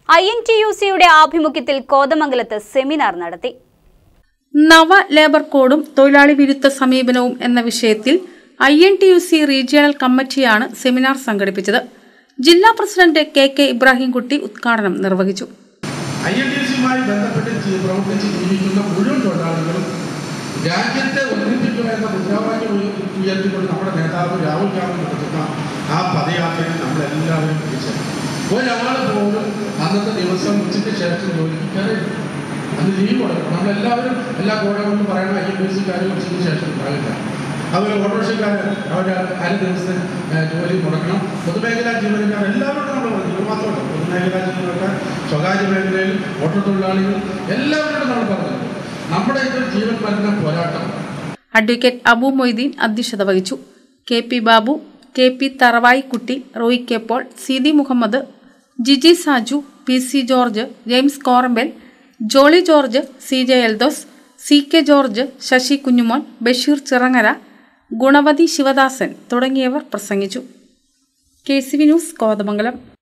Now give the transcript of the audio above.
I N T U സിയുടെ ആഭിമുഖ്യത്തിൽ കോതമംഗലത്ത് സെമിനാർ നടത്തി നവ ലേബർ കോഡും തൊഴിലാളി വിരുദ്ധ സമീപനവും എന്ന വിഷയത്തിൽ I N T U C regional കമ്മിറ്റിയാണ് സെമിനാർ സംഘടിപ്പിച്ചത് ജില്ലാ പ്രസിഡന്റ് കെ കെ ഇബ്രാഹിംകുട്ടി ഉദ്ഘാടനം നിർവഹിച്ചു ഐ എൻ ടി സിയുമായി ബന്ധപ്പെട്ട് ജീ- പ്രവർത്തിച്ച് ജീവിക്കുന്ന മുഴുവൻ തൊഴിലാളികളും രാജ്യത്തെ ഒന്നിപ്പിക്കുക എന്ന മുദ്രാവാക്യം ഉയ- ഉയർത്തിക്കൊണ്ട് നമ്മുടെ നേതാവ് രാഹുൽ ഗാന്ധി നടത്തുന്ന ആ പദയാത്രയിൽ നമ്മളെല്ലാവരും പിടിച്ചത് ഒരാൾ പോലും അന്നത്തെ ദിവസം ഉച്ചയ്ക്ക് ശേഷം ജോലിക്ക് കയറിയില്ല അന്ന് ലീവ് കൊടുക്കണം നമ്മളെല്ലാവരും എല്ലാ കോടതികളും പറയുന്ന ഐ എൻ ടി സിക്കാരും ഉച്ചയ്ക്ക് ശേഷം ഉണ്ടാകില്ല അതുപോലെ ഓട്ടോറിക്ഷക്കാർ അവർ അര ദിവസത്തെ ഏഹ്, ജോലി മുടക്കണം പൊതുമേഖലാ ജീവനക്കാർ എല്ലാവരോടും നമ്മൾ പറഞ്ഞു ഇത് മാത്രമല്ല പൊതുമേഖലാ ജീവനക്കാർ സ്വകാര്യ മേഖലയിൽ ഓട്ടോ തൊഴിലാളികൾ എല്ലാവരോടും നമ്മൾ പറഞ്ഞു നമ്മുടെ ഇത് ജീവൻ മരണ പോരാട്ടം അഡ്വക്കേറ്റ് അബു മൊയ്തീൻ അധ്യക്ഷത വഹിച്ചു K P Babu K P Tharavaikutty Roy K Paul C D Muhammad Jiji Saju P C George James Korambal Jolly George C J Eldhose C K George Sasi Kunjumon Basheer Chirangara Gunavathi Sivadasan തുടങ്ങിയവർ പ്രസംഗിച്ചു K C V news Kothamangalam